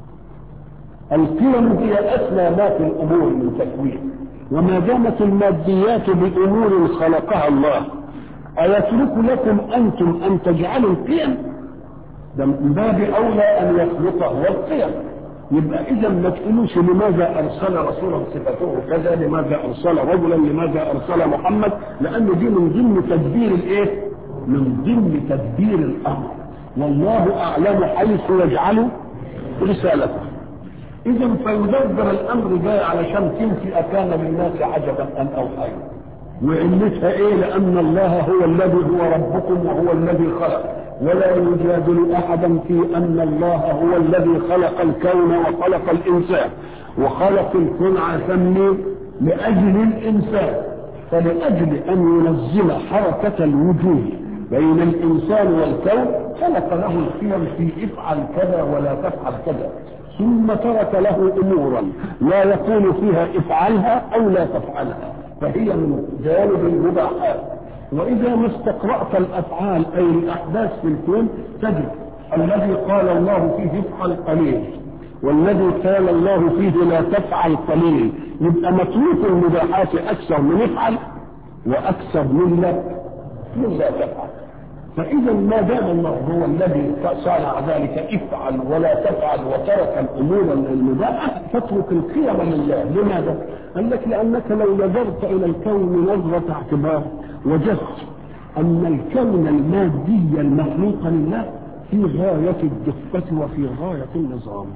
Speaker 1: القيم هي اسمى ما في الامور من تكوين وما دامت الماديات بامور خلقها الله ايترك لكم انتم ان تجعلوا القيم ده من باب اولى ان يخلق هو القيم يبقى اذا ما تقولوش لماذا ارسل رسوله صفته كذا لماذا ارسل رجلا لماذا ارسل محمد لان دي من ضمن تدبير الايه من ضمن تدبير الامر والله اعلم حيث يجعل رسالته اذا فيدبر الامر ده علشان تنفي اكان للناس عجبا ان اوحينا وعلتها ايه لان الله هو الذي هو ربكم وهو الذي خلق ولا يجادل احدا في ان الله هو الذي خلق الكون وخلق الانسان وخلق الكون عشان لاجل الانسان فلاجل ان ينزل حركه الوجود بين الانسان والكون خلق له القيم في افعل كذا ولا تفعل كذا ثم ترك له امورا لا يقول فيها افعلها او لا تفعلها فهي من جانب المباحات واذا ما استقرات الافعال اي الاحداث في الكون تجد الذي قال الله فيه افعل قليل والذي قال الله فيه لا تفعل قليل يبقى متروك المباحات اكثر من افعل واكثر من لا من لا تفعل فإذا ما دام الله هو الذي صنع ذلك افعل ولا تفعل وترك الأمور المباحة فاترك القيم لله لماذا؟ قال لك لأنك لو نظرت إلى الكون نظرة اعتبار وجدت أن الكون المادي المخلوق لله في غاية الدقة وفي غاية النظام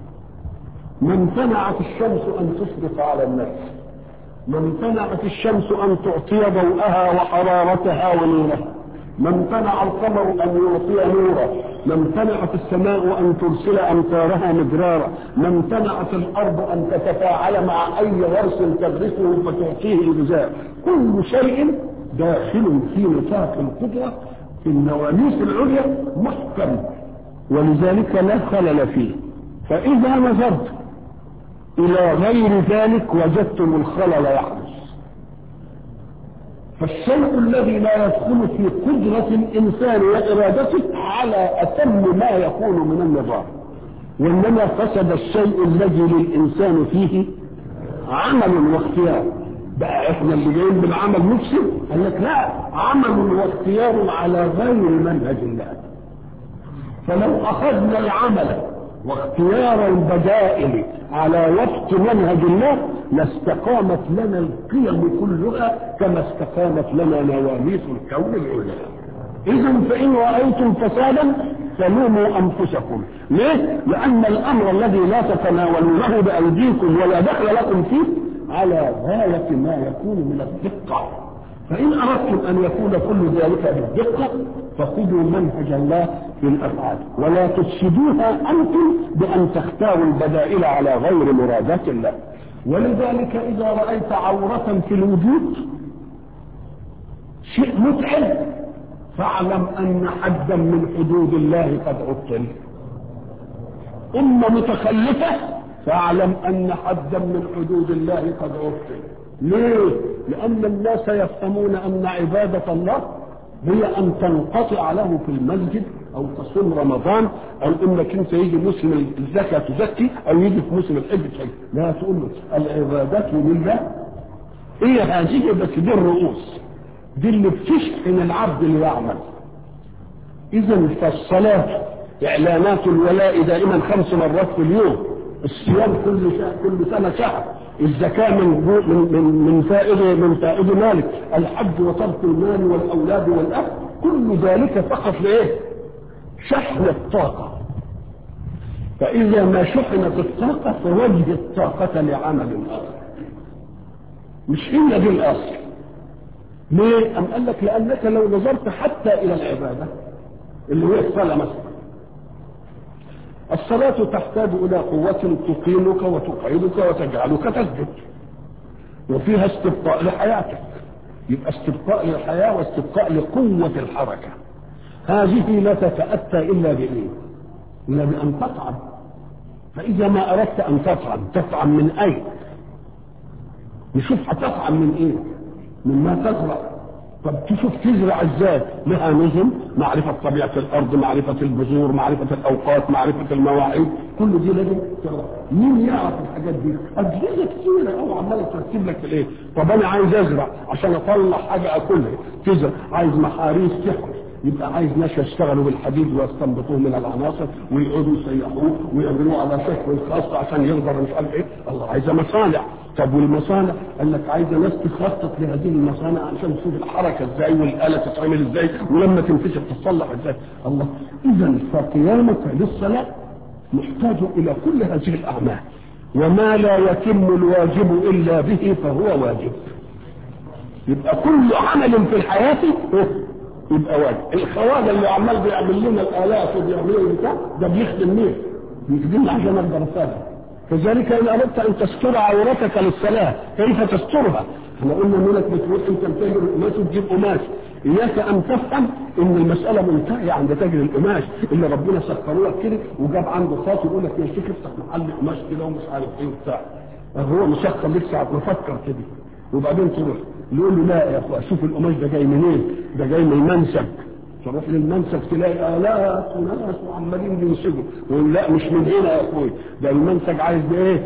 Speaker 1: ما امتنعت الشمس أن تشرق على الناس ما امتنعت الشمس أن تعطي ضوءها وحرارتها ونورها ما امتنع القمر ان يعطي نورا ما امتنعت السماء ان ترسل امطارها مدرارا ما امتنعت الارض ان تتفاعل مع اي غرس تغرسه فتعطيه الغذاء كل شيء داخل في نطاق القدره في النواميس العليا محكم ولذلك لا خلل فيه فاذا نظرت الى غير ذلك وجدتم الخلل يحدث فالشيء الذي لا يدخل في قدرة الإنسان وإرادته على أتم ما يكون من النظام وإنما فسد الشيء الذي للإنسان فيه عمل واختيار بقى احنا اللي جايين بالعمل نفسه قال لك لا عمل واختيار على غير منهج الله فلو أخذنا العمل واختيار البدائل على وفق منهج الله لاستقامت لنا القيم كلها كما استقامت لنا نواميس الكون العليا اذا فان رايتم فسادا فلوموا انفسكم ليه لان الامر الذي لا تتناولونه بايديكم ولا دخل لكم فيه على غايه ما يكون من الدقه فإن أردتم أن يكون كل ذلك بالدقة فخذوا منهج الله في الأفعال ولا تفسدوها أنتم بأن تختاروا البدائل على غير مرادات الله ولذلك إذا رأيت عورة في الوجود شيء متعب فاعلم أن حدا من حدود الله قد عطل أمة متخلفة فاعلم أن حدا من حدود الله قد عطل ليه؟ لأن الناس يفهمون أن عبادة الله هي أن تنقطع له في المسجد أو تصوم رمضان أو إنك أنت يجي موسم الزكاة تزكي أو يجي في موسم الحج تحج لا تقول له العبادات لله هي هذه بس دي الرؤوس دي اللي بتشحن العبد ليعمل إذا فالصلاة إعلانات الولاء دائما خمس مرات في اليوم الصيام كل شهر كل سنة شهر الزكاة من من من من فائدة من فائدة مالك الحج وترك المال والأولاد والأهل كل ذلك فقط لإيه؟ شحن الطاقة فإذا ما شحنت الطاقة فوجه الطاقة لعمل آخر مش هي دي الأصل ليه؟ أم قال لك لأنك لو نظرت حتى إلى العبادة اللي هي الصلاة مثلا الصلاة تحتاج إلى قوة تقيمك وتقعدك وتجعلك تسجد وفيها استبقاء لحياتك يبقى استبقاء للحياة واستبقاء لقوة الحركة هذه لا تتأتى إلا بإيه؟ إلا بأن تطعم فإذا ما أردت أن تطعم تطعم من أين؟ نشوف هتطعم من إيه؟ مما تزرع طب تشوف تزرع ازاي لها نظم معرفة طبيعة الأرض معرفة البذور معرفة الأوقات معرفة المواعيد كل دي لازم تعرف مين يعرف الحاجات دي أجهزة كتيرة أو عمالة ترتب لك الإيه طب أنا عايز أزرع عشان أطلع حاجة أكلها تزرع عايز محاريس تحرس يبقى عايز ناس يشتغلوا بالحديد ويستنبطوه من العناصر ويقعدوا يسيحوه ويعملوه على شكل خاص عشان يقدر مش عارف ايه الله عايزه مصانع طب والمصانع قال لك عايزه ناس تخطط لهذه المصانع عشان تشوف الحركه ازاي والاله تتعمل ازاي ولما تنفشل تصلح ازاي الله اذا فقيامك للصلاه محتاج الى كل هذه الاعمال وما لا يتم الواجب الا به فهو واجب يبقى كل عمل في الحياه يبقى واجب الخواجه اللي عمال بيعمل لنا الالات وبيعمل لنا بتاع ده بيخدم مين؟ بيخدمنا عشان اقدر اصلي كذلك ان اردت ان تستر عورتك للصلاه كيف تسترها؟ احنا قلنا انك بتروح انت تاجر القماش وتجيب قماش اياك ان تفهم ان المساله منتهيه عند تاجر القماش اللي ربنا سخره لك كده وجاب عنده خاطر يقول لك يا شيخ افتح محل قماش كده ومش عارف ايه وبتاع هو مسخر لك ساعه ما فكر كده وبعدين تروح يقول له لا يا اخويا شوف القماش ده جاي منين؟ ده جاي من المنسك تروح للمنسك تلاقي آلاف وناس وعمالين بينسجوا يقول لا مش من هنا يا اخويا ده المنسك عايز ايه؟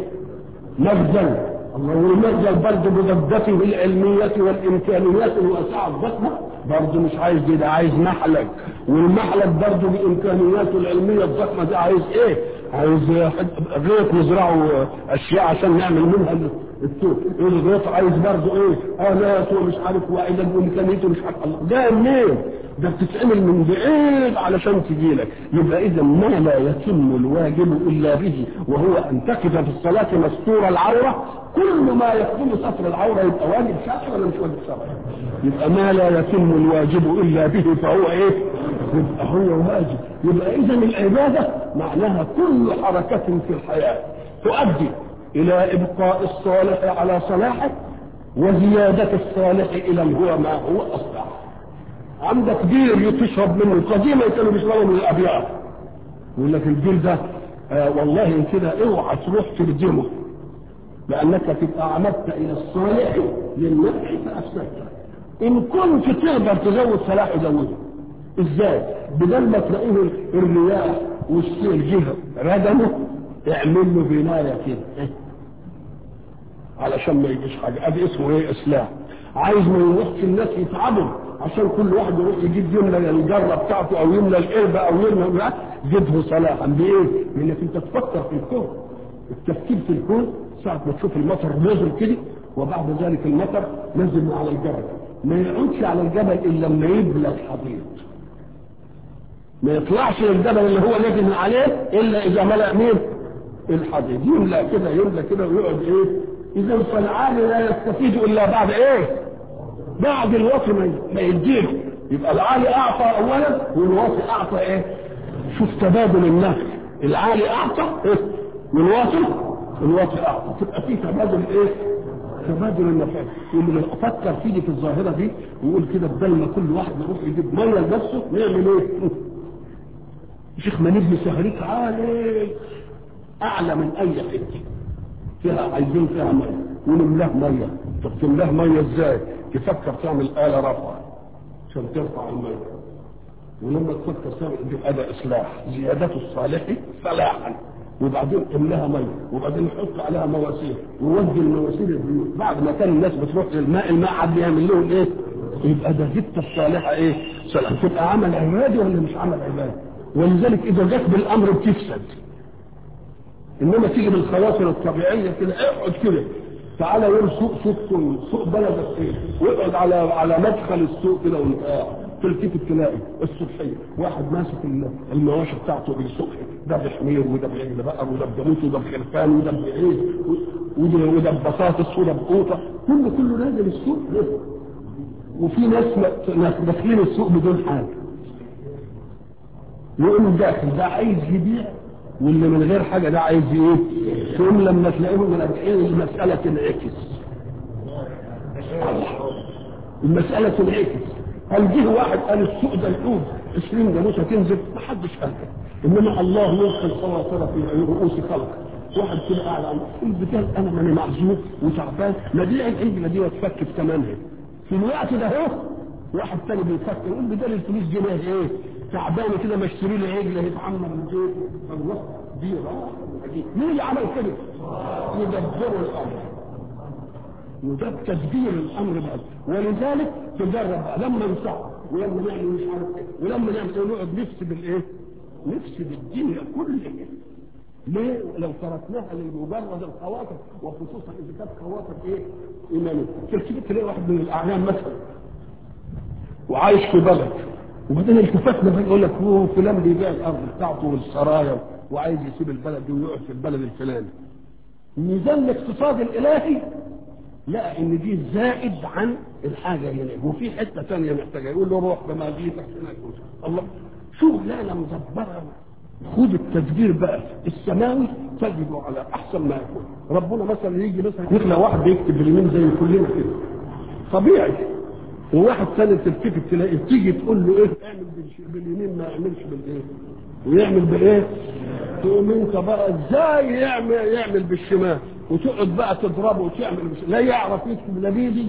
Speaker 1: مخزن الله والمخزن برضه بضدته العلمية والإمكانيات الواسعة الضخمة برضه مش عايز دي ده عايز محلك والمحلك برضه بإمكانياته العلمية الضخمة ده عايز ايه؟ عايز غيط نزرعه اشياء عشان نعمل منها التوت الغيط عايز برضه ايه الات ومش عارف وعدد وامكانيته مش عارف الله ده منين ده بتتعمل من بعيد علشان تجي لك يبقى اذا ما لا يتم الواجب الا به وهو ان تقف في الصلاه مستور العوره كل ما يخدم ستر العوره يبقى واجب شرعي ولا مش واجب شرعي يبقى ما لا يتم الواجب الا به فهو ايه يبقى هو واجب يبقى اذا العباده معناها كل حركه في الحياه تؤدي الى ابقاء الصالح على صلاحه وزياده الصالح الى هو ما هو اصلح عندك بير تشرب منه قديما كانوا بيشربوا من الابيار يقول لك البير ده آه والله كده اوعى تروح تردمه لانك تبقى عمدت الى الصالح للنفع فافسدته ان كنت تقدر تزود صلاح زوده ازاي بدل ما تلاقيه الرياح والسيل جه ردمه اعمل له بنايه كده علشان ما يجيش حاجه ادي اسمه ايه اسلام عايز ما يروحش الناس يتعبوا عشان كل واحد يروح يجيب يملى الجره بتاعته او يملى القربه او يملى زده صلاحا بايه؟ لانك انت تفكر في الكون التفكير في الكون ساعة ما تشوف المطر نزل كده وبعد ذلك المطر نزل على الجبل ما يقعدش على الجبل الا لما يبلى الحضيض ما يطلعش للجبل اللي هو نازل عليه الا اذا ملأ مين؟ الحضيض يملأ كده يملأ كده ويقعد ايه؟ اذا فالعالي لا يستفيد الا بعد ايه؟ بعد الوصي ما يديله يبقى العالي اعطى اولا والواصي اعطى ايه؟ شوف تبادل النفع العالي اعطى ايه؟ والواصي الواصي اعطى تبقى في تبادل ايه؟ تبادل النفع واللي افكر فيه في الظاهره دي ويقول كده بدل ما كل واحد يروح يجيب ميه لنفسه نعمل ايه؟ شيخ ما نبني سهريك عالي اعلى من اي حته فيها عايزين فيها ميه ونملاه ميه طب تملاه ميه ازاي؟ تفكر تعمل آلة رفع عشان ترفع المية ولما تفكر تعمل دي أداة إصلاح زيادة الصالح صلاحا وبعدين املاها ميه وبعدين نحط عليها مواسير وودي المواسير البيوت بعد ما كان الناس بتروح للماء الماء عاد يعمل لهم ايه؟ يبقى ده زدت الصالحه ايه؟ صلاح تبقى عمل عبادي ولا مش عمل عبادي؟ ولذلك اذا جت بالامر بتفسد انما تيجي بالخواطر الطبيعيه كده اقعد كده تعالى يوم سوق سوق سوق بلد الخير واقعد على على مدخل السوق كده وانت قاعد تلتفت تلاقي الصبحيه واحد ماسك المواشي بتاعته بيسوق ده بحمير وده بعجل بقر وده بجاموس وده بخرفان وده بعيد وده وده ببطاطس وده بقوطه كله كله نازل السوق وفي ناس ناس داخلين السوق بدون حاجه يقوم داخل ده عايز يبيع واللي من غير حاجه ده عايز ايه؟ ثم لما تلاقيهم من 40 المساله تنعكس المسألة تنعكس هل جه واحد قال السوق ده الحوت 20 جاموسة تنزل ما حدش قال كده انما الله يلقي الخواطر في رؤوس خلقه واحد كده قاعد عن البتاع انا ماني معزوم وتعبان ما دي العجله دي وتفك في ثمنها في الوقت ده اهو واحد تاني بيفكر يقول بدل الفلوس جنيه ايه تعبان كده ما اشتري لي عجله يتعمر البيت الله دي مين اللي عمل كده؟ يدبروا الامر وده تدبير الامر بقى ولذلك تجرب بقى لما نصح ولما نعمل مش عارف ايه ولما نعمل ايه نقعد نفسد الايه؟ نفسد الدنيا كلها ليه؟ لو تركناها لمجرد الخواطر وخصوصا اذا كانت خواطر ايه؟ ايمانيه تلتفت تلاقي واحد من الاعلام مثلا وعايش في بلد وبعدين التفتنا بقى يقول لك هو فلان بيبيع الارض بتاعته والسرايا وعايز يسيب البلد دي ويقعد في البلد الفلاني ميزان الاقتصاد الالهي لقى ان دي زائد عن الحاجه هنا وفي حته ثانيه محتاجه يقول له روح بمجيتك هناك الله شغلانه مدبره خد التدبير بقى السماوي تجد على احسن ما يكون ربنا مثلا يجي مثلا يخلق واحد بيكتب باليمين زي كلنا كده طبيعي وواحد ثاني تلتفت تلاقيه تيجي تقول له ايه اعمل باليمين ما يعملش بالايه ويعمل بايه تقوم انت بقى ازاي يعمل يعمل بالشمال وتقعد بقى تضربه وتعمل بالشمال لا يعرف يكتب لا بيدي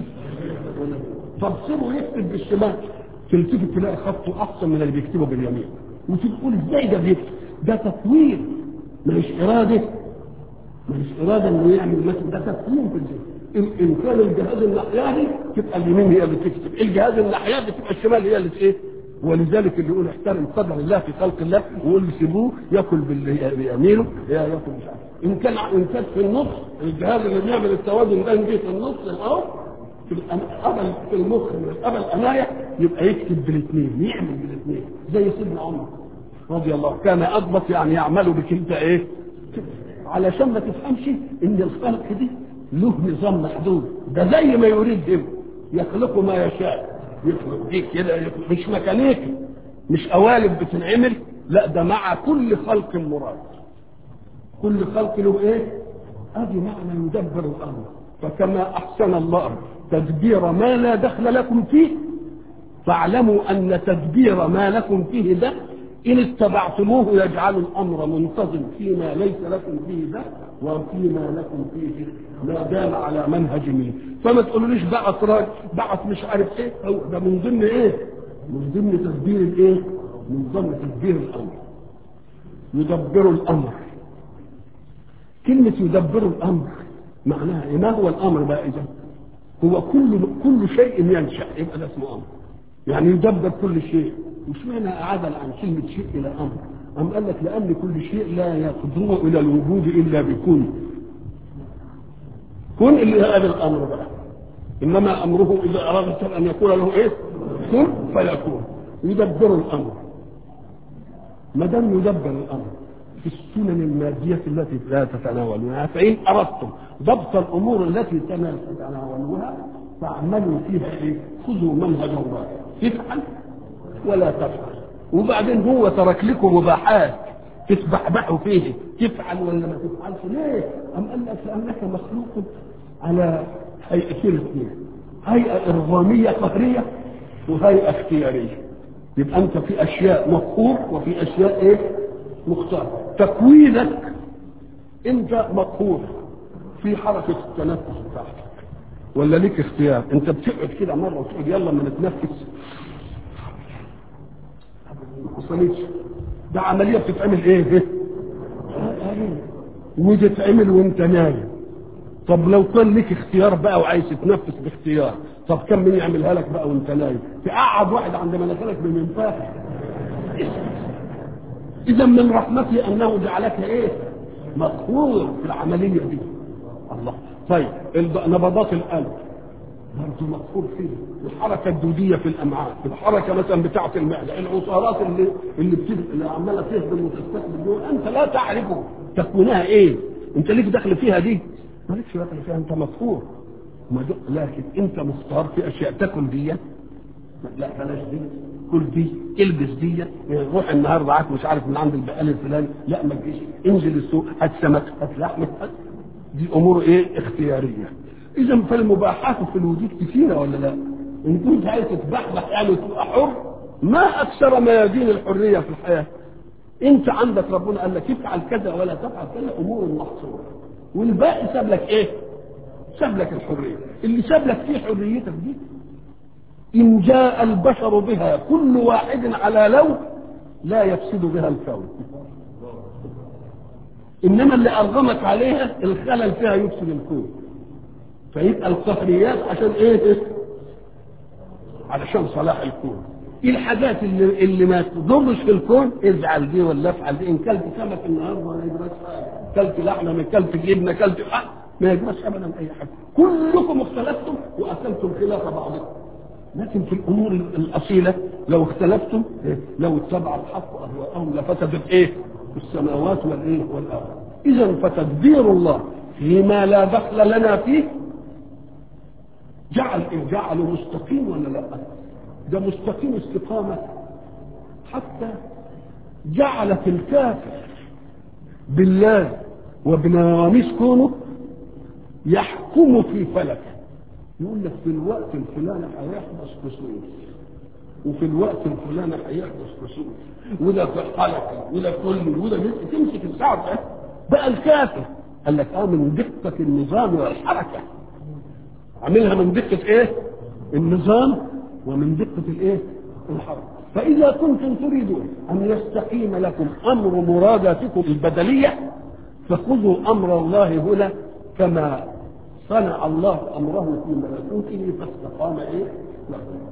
Speaker 1: طب سيبه يكتب بالشمال تلتفت تلاقي خطه احسن من اللي بيكتبه باليمين وتقول ازاي ده بيكتب ده تطوير مش اراده مش اراده انه يعمل مثلا ده تطوير في الجهاز ان كان الجهاز الناحياني تبقى اليمين هي اللي تكتب الجهاز الناحياني تبقى الشمال هي اللي ايه ولذلك اللي يقول احترم قدر الله في خلق الله ويقول سيبوه ياكل بيمينه يا ياكل مش عارف ان كان ان كان في النص الجهاز اللي بيعمل التوازن ده جه في النص اهو في القبل في المخ من القبل انايا يبقى يكتب بالاثنين يعمل بالاثنين زي سيدنا عمر رضي الله كان اضبط يعني يعمل بكلتا ايه علشان ما تفهمش ان الخلق دي له نظام محدود ده زي ما يريد هم يخلق ما يشاء يخلق دي كده يخلق مش ميكانيكي مش قوالب بتنعمل لا ده مع كل خلق مراد كل خلق له ايه ادي معنى يدبر الامر فكما احسن الله تدبير ما لا دخل لكم فيه فاعلموا ان تدبير ما لكم فيه ده ان اتبعتموه يجعل الامر منتظم فيما ليس لكم فيه ده وفيما لكم فيه ما دام على منهج مين فما تقولوليش بعث راجل بعث مش عارف ايه أو ده من ضمن ايه من ضمن تدبير الايه من ضمن تدبير الامر يدبر الامر كلمة يدبر الامر معناها ايه ما هو الامر بقى اذا هو كل كل شيء ينشا يبقى ده اسمه امر يعني يدبر كل شيء مش معنى عدل عن كلمة شيء إلى أمر أم قال لك لأن كل شيء لا يقدر إلى الوجود إلا بكون كن اللي هذا الأمر بقى إنما أمره إذا أراد أن يكون له إيه كن فيكون يدبر الأمر ما دام يدبر الأمر في السنن المادية التي لا تتناولونها فإن أردتم ضبط الأمور التي تتناولونها فاعملوا فيها إيه خذوا منهج الله افعل ولا تفعل وبعدين هو ترك لكم مباحات تتبحبحوا فيه تفعل ولا ما تفعلش ليه؟ أم قال لك لأنك مخلوق على هيئتين اثنين هيئة إرغامية قهرية وهيئة اختيارية يبقى أنت في أشياء مقهور وفي أشياء إيه؟ مختار تكوينك أنت مقهور في حركة التنفس بتاعتك ولا ليك اختيار أنت بتقعد كده مرة وتقول يلا ما نتنفس حصلتش ده عمليه بتتعمل ايه وتتعمل وانت نايم طب لو كان لك اختيار بقى وعايز تتنفس باختيار طب كم مين يعملها لك بقى وانت نايم تقعد واحد عند مناخيرك بمنفاخ اذا من رحمته انه جعلك ايه مقهور في العمليه دي الله طيب نبضات القلب برضه مقهور فيه الحركه الدوديه في الامعاء الحركه مثلا بتاعه المعده العصارات اللي اللي بتد... اللي عماله تهضم وتستقبل دول انت لا تعرفه تكوينها ايه انت ليك دخل فيها دي مالكش دخل فيها انت مقهور لكن انت مختار في اشياء تاكل دي لا بلاش دي كل دي البس دي روح النهارده عارف مش عارف من عند البقال الفلاني لا ما تجيش انزل السوق هات سمك هات لحمه دي امور ايه اختياريه اذا فالمباحات في الوجود كثيره ولا لا ان كنت عايز تتبحبح يعني وتبقى حر ما اكثر ميادين الحريه في الحياه انت عندك ربنا قال لك افعل كذا ولا تفعل كذا امور محصوره والباقي ساب لك ايه ساب لك الحريه اللي ساب لك فيه حريتك دي ان جاء البشر بها كل واحد على لون لا يفسد بها الكون انما اللي ارغمك عليها الخلل فيها يفسد الكون فيبقى القهريات عشان ايه علشان صلاح الكون ايه الحاجات اللي, اللي ما تضرش في الكون ازعل دي ولا افعل دي ان كلت سمك النهارده ما يجراش حاجه كلت لحمه ما كلت جبنه كلت ما يجراش ابدا اي حاجه كلكم اختلفتم واكلتم خلاف بعضكم لكن في الامور الاصيله لو اختلفتم لو اتبع الحق اهواءهم لفسدت ايه السماوات والايه والارض اذا فتدبير الله فيما لا دخل لنا فيه جعل إيه؟ جعله مستقيم ولا لا ده مستقيم استقامة حتى جعل في الكافر بالله وبنواميس كونه يحكم في فلكه يقول لك في الوقت الفلاني هيحدث كسوف وفي الوقت الفلاني هيحدث كسوف وده في حلقه وده كل وده تمسك الساعه بقى الكافر قال لك اه من دقه النظام والحركه عاملها من دقة ايه النظام ومن دقة الايه الحرب فإذا كنتم تريدون أن يستقيم لكم أمر مراداتكم البدلية فخذوا أمر الله هنا كما صنع الله أمره في ملكوته فاستقام إيه لكم